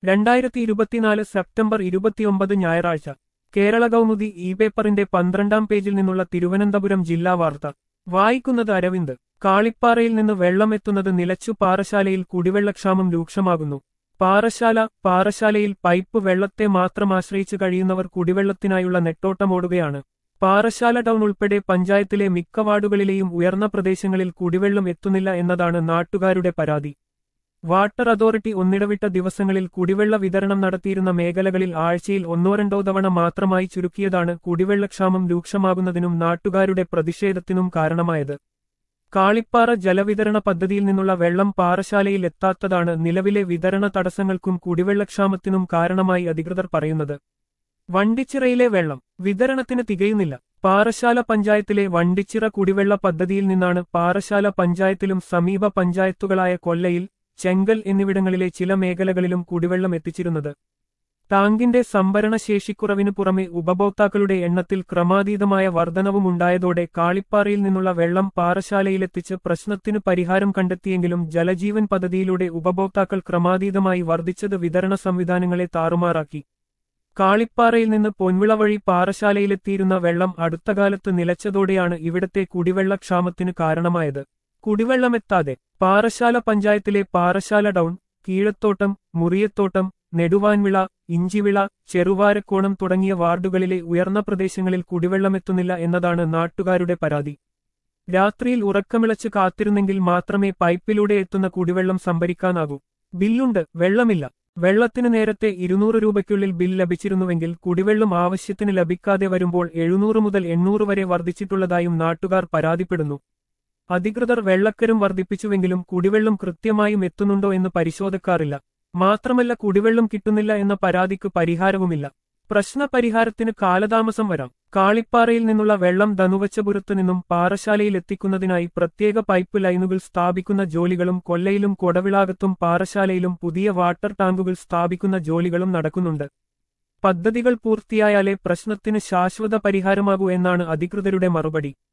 രണ്ടായിരത്തി ഇരുപത്തിനാല് സെപ്റ്റംബർ ഇരുപത്തിയൊമ്പത് ഞായറാഴ്ച കേരള കൗമുദി ഇ പേപ്പറിന്റെ പന്ത്രണ്ടാം പേജിൽ നിന്നുള്ള തിരുവനന്തപുരം ജില്ലാ വാർത്ത വായിക്കുന്നത് അരവിന്ദ് കാളിപ്പാറയിൽ നിന്ന് വെള്ളമെത്തുന്നത് നിലച്ചു പാറശാലയിൽ കുടിവെള്ളക്ഷാമം രൂക്ഷമാകുന്നു പാറശാല പാറശാലയിൽ പൈപ്പ് വെള്ളത്തെ മാത്രം ആശ്രയിച്ച് കഴിയുന്നവർ കുടിവെള്ളത്തിനായുള്ള നെട്ടോട്ടമോടുകയാണ് പാറശാല ടൗൺ ഉൾപ്പെടെ പഞ്ചായത്തിലെ മിക്ക വാർഡുകളിലെയും ഉയർന്ന പ്രദേശങ്ങളിൽ കുടിവെള്ളം എത്തുന്നില്ല എന്നതാണ് നാട്ടുകാരുടെ പരാതി വാട്ടർ അതോറിറ്റി ഒന്നിടവിട്ട ദിവസങ്ങളിൽ കുടിവെള്ള വിതരണം നടത്തിയിരുന്ന മേഖലകളിൽ ആഴ്ചയിൽ ഒന്നോ രണ്ടോ തവണ മാത്രമായി ചുരുക്കിയതാണ് കുടിവെള്ളക്ഷാമം രൂക്ഷമാകുന്നതിനും നാട്ടുകാരുടെ പ്രതിഷേധത്തിനും കാരണമായത് കാളിപ്പാറ ജലവിതരണ പദ്ധതിയിൽ നിന്നുള്ള വെള്ളം പാറശാലയിൽ എത്താത്തതാണ് നിലവിലെ വിതരണ തടസ്സങ്ങൾക്കും കുടിവെള്ളക്ഷാമത്തിനും കാരണമായി അധികൃതർ പറയുന്നത് വണ്ടിച്ചിറയിലെ വെള്ളം വിതരണത്തിന് തികയുന്നില്ല പാറശാല പഞ്ചായത്തിലെ വണ്ടിച്ചിറ കുടിവെള്ള പദ്ധതിയിൽ നിന്നാണ് പാറശാല പഞ്ചായത്തിലും സമീപ പഞ്ചായത്തുകളായ കൊല്ലയിൽ ചെങ്കൽ എന്നിവിടങ്ങളിലെ ചില മേഖലകളിലും കുടിവെള്ളം എത്തിച്ചിരുന്നത് ടാങ്കിന്റെ സംഭരണ ശേഷിക്കുറവിനു പുറമെ ഉപഭോക്താക്കളുടെ എണ്ണത്തിൽ ക്രമാതീതമായ വർധനവുമുണ്ടായതോടെ കാളിപ്പാറയിൽ നിന്നുള്ള വെള്ളം പാറശാലയിലെത്തിച്ച് പ്രശ്നത്തിനു പരിഹാരം കണ്ടെത്തിയെങ്കിലും ജലജീവൻ പദ്ധതിയിലൂടെ ഉപഭോക്താക്കൾ ക്രമാതീതമായി വർദ്ധിച്ചത് വിതരണ സംവിധാനങ്ങളെ താറുമാറാക്കി കാളിപ്പാറയിൽ നിന്ന് പൊൻവിള വഴി പാറശാലയിലെത്തിയിരുന്ന വെള്ളം അടുത്തകാലത്ത് നിലച്ചതോടെയാണ് ഇവിടത്തെ കുടിവെള്ളക്ഷാമത്തിന് കാരണമായത് കുടിവെള്ളമെത്താതെ പാറശാല പഞ്ചായത്തിലെ പാറശാല ടൗൺ കീഴത്തോട്ടം മുറിയത്തോട്ടം നെടുവാൻവിള ഇഞ്ചിവിള ചെറുവാരക്കോണം തുടങ്ങിയ വാർഡുകളിലെ ഉയർന്ന പ്രദേശങ്ങളിൽ കുടിവെള്ളമെത്തുന്നില്ല എന്നതാണ് നാട്ടുകാരുടെ പരാതി രാത്രിയിൽ ഉറക്കമിളച്ച് കാത്തിരുന്നെങ്കിൽ മാത്രമേ പൈപ്പിലൂടെ എത്തുന്ന കുടിവെള്ളം സംഭരിക്കാനാകൂ ബില്ലുണ്ട് വെള്ളമില്ല വെള്ളത്തിന് നേരത്തെ ഇരുന്നൂറ് രൂപയ്ക്കുള്ളിൽ ബിൽ ലഭിച്ചിരുന്നുവെങ്കിൽ കുടിവെള്ളം ആവശ്യത്തിന് ലഭിക്കാതെ വരുമ്പോൾ എഴുന്നൂറ് മുതൽ എണ്ണൂറ് വരെ വർദ്ധിച്ചിട്ടുള്ളതായും നാട്ടുകാർ പരാതിപ്പെടുന്നു അധികൃതർ വെള്ളക്കരും വർദ്ധിപ്പിച്ചുവെങ്കിലും കുടിവെള്ളം കൃത്യമായും എത്തുന്നുണ്ടോ എന്ന് പരിശോധിക്കാറില്ല മാത്രമല്ല കുടിവെള്ളം കിട്ടുന്നില്ല എന്ന പരാതിക്ക് പരിഹാരവുമില്ല പ്രശ്ന പരിഹാരത്തിന് കാലതാമസം വരാം കാളിപ്പാറയിൽ നിന്നുള്ള വെള്ളം ധനുവച്ചപുരത്തു നിന്നും പാറശാലയിൽ എത്തിക്കുന്നതിനായി പ്രത്യേക പൈപ്പ് ലൈനുകൾ സ്ഥാപിക്കുന്ന ജോലികളും കൊല്ലയിലും കൊടവിളാകത്തും പാറശാലയിലും പുതിയ വാട്ടർ ടാങ്കുകൾ സ്ഥാപിക്കുന്ന ജോലികളും നടക്കുന്നുണ്ട് പദ്ധതികൾ പൂർത്തിയായാലേ പ്രശ്നത്തിന് ശാശ്വത പരിഹാരമാകൂ എന്നാണ് അധികൃതരുടെ മറുപടി